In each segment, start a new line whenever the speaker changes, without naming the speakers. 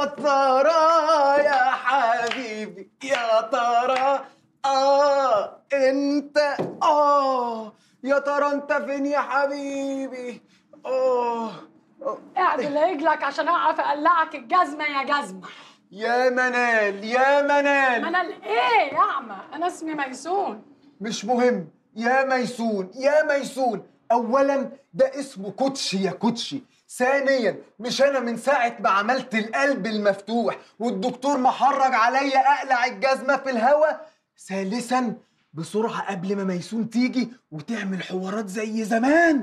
ترى يا حبيبي يا ترى اه انت اه يا ترى انت فين يا حبيبي اه آه.
اعدل رجلك عشان اعرف اقلعك الجزمه يا جزمه
يا منال يا منال
منال ايه يا اعمى انا اسمي ميسون
مش مهم يا ميسون يا ميسون اولا ده اسمه كوتشي يا كوتشي ثانيا مش انا من ساعه ما عملت القلب المفتوح والدكتور محرج عليا اقلع الجزمه في الهوا ثالثا بسرعه قبل ما ميسون تيجي وتعمل حوارات زي زمان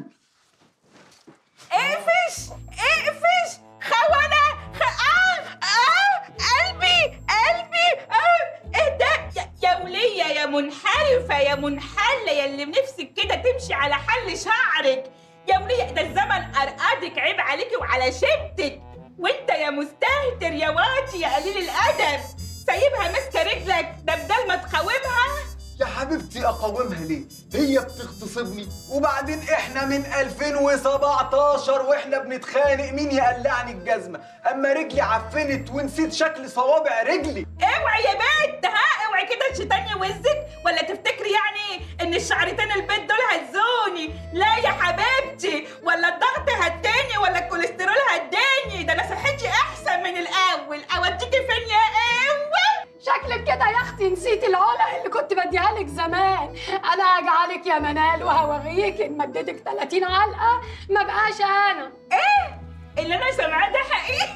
اقفش اقفش خونة خ... آه آه قلبي قلبي آه ايه ده يا, يا ولية يا منحرفة يا منحلة يا اللي بنفسك كده تمشي على حل شعرك يا ولية ده الزمن أرقدك عيب عليكي وعلى شبتك وانت يا مستهتر يا واطي يا قليل الأدب سايبها ماسكة رجلك ده بدل ما تقاومها
يا حبيبتي اقاومها ليه هي بتغتصبني وبعدين احنا من 2017 واحنا بنتخانق مين يقلعني الجزمه اما رجلي عفنت ونسيت شكل صوابع رجلي
اوعي يا بنت ها اوعي كده الشيطان يوزك ولا تفتكري يعني ان الشعرتين البيت دول هزوني لا يا حبيبتي ولا الضغط هداني ولا الكوليسترول هداني ده انا صحتي احسن من الاول اوديكي فين يا قوه
شكلك كده يا اختي نسيتي العلق اللي كنت بديها لك زمان انا هجعلك يا منال وهوريك ان مدتك 30 علقه ما بقاش انا
ايه اللي انا سامعاه ده حقيقي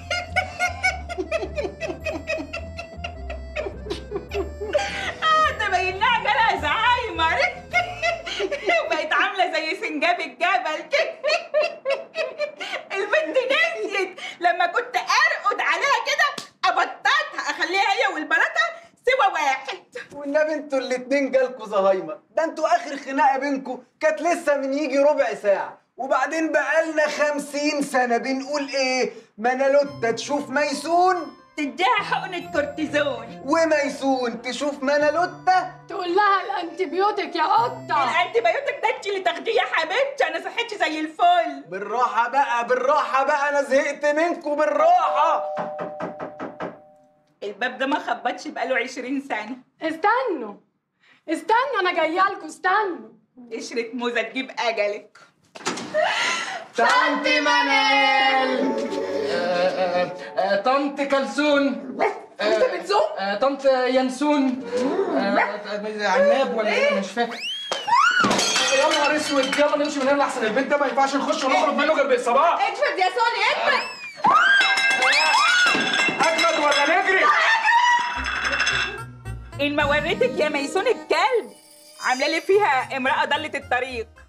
اه ده باين لها جالها زهايمر وبقت عامله زي سنجاب الجبل كده البنت نسيت لما كنت ارقد عليها كده ابططها اخليها هي والبلاطه سوا واحد
والنبي انتوا الاتنين جالكوا زهايمر ده انتوا اخر خناقه بينكوا كانت لسه من يجي ربع ساعه وبعدين بقالنا خمسين سنة بنقول ايه منالوتا تشوف ميسون
تديها حقنه كورتيزون
وميسون تشوف منالوتا
تقول لها الانتبيوتك يا قطه
الانتي بايوتك ده انت اللي تاخديه يا حبيبتي انا صحتي زي الفل
بالراحة بقى بالراحة بقى انا زهقت منكم بالراحة
الباب ده ما خبطش بقاله 20 سنه
استنوا استنوا انا جايه لكم استنوا
قشرة موزة تجيب أجلك
طنط منال
طنط كلسون
انت بتزوم؟
آه، طنط ينسون آه، عناب ولا ايه مش فاكر يا نهار اسود يلا نمشي من هنا احسن البيت ده ما ينفعش نخش ونخرج منه غير بالصباح
اجمد يا سوني اجمد
اجمد ولا نجري
إن ما وريتك يا ميسون الكلب عاملة لي فيها امرأة ضلت الطريق